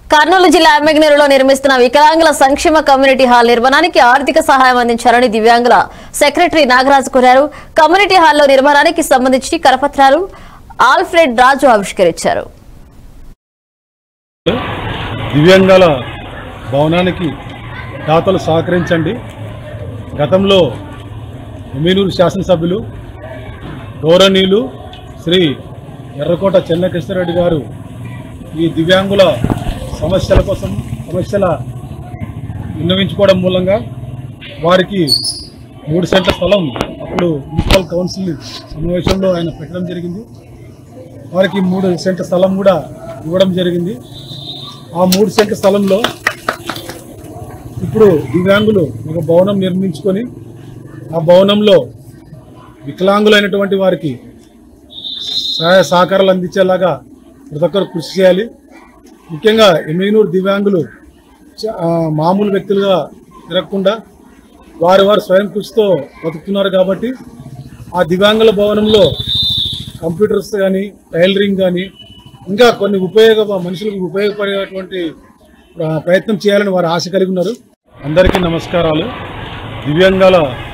కర్నూలు జిల్లా ఎమ్మెగ్నూరులో నిర్మిస్తున్న వికలాంగుల సంక్షేమ కమ్యూనిటీ హాల్ నిర్మాణానికి ఆర్థిక సహాయం అందించాలని దివ్యాంగుల సెక్రటరీ నాగరాజు కోరారు కమ్యూనిటీ హాల్లో నిర్మాణానికి సంబంధించి కరపత్రాలు ఆల్ఫ్రెడ్ రాజు ఆవిష్కరించారు దివ్యాంగాల భవనానికి దాతలు సహకరించండి గతంలో ఎమ్మినూరు శాసనసభ్యులు గౌరవనీయులు శ్రీ ఎర్రకోట చెన్నకృష్ణారెడ్డి గారు ఈ దివ్యాంగుల సమస్యల కోసం సమస్యల విన్నవించుకోవడం మూలంగా వారికి మూడు సెంట్ల స్థలం అప్పుడు మున్సిపల్ కౌన్సిల్ సమావేశంలో ఆయన పెట్టడం జరిగింది వారికి మూడు సెంట్ల స్థలం కూడా ఇవ్వడం జరిగింది ఆ మూడు సెంట్ల స్థలంలో ఇప్పుడు దివ్యాంగులు ఒక భవనం నిర్మించుకొని ఆ భవనంలో వికలాంగులైనటువంటి వారికి సహాయ సహకారాలు అందించేలాగా ప్రతి ఒక్కరు కృషి చేయాలి ముఖ్యంగా ఎమ్మిగనూరు దివ్యాంగులు చ- ఆ, మామూలు వ్యక్తులుగా తిరగకుండా వారి వారు స్వయం కృషితో బతుకుతున్నారు కాబట్టి ఆ దివ్యాంగుల భవనంలో కంప్యూటర్స్ కానీ టైలరింగ్ కానీ ఇంకా కొన్ని ఉపయోగ మనుషులకు ఉపయోగపడేటువంటి ఆ, ప్రయత్నం చేయాలని వారు ఆశ కలిగి ఉన్నారు అందరికీ నమస్కారాలు దివ్యాంగాల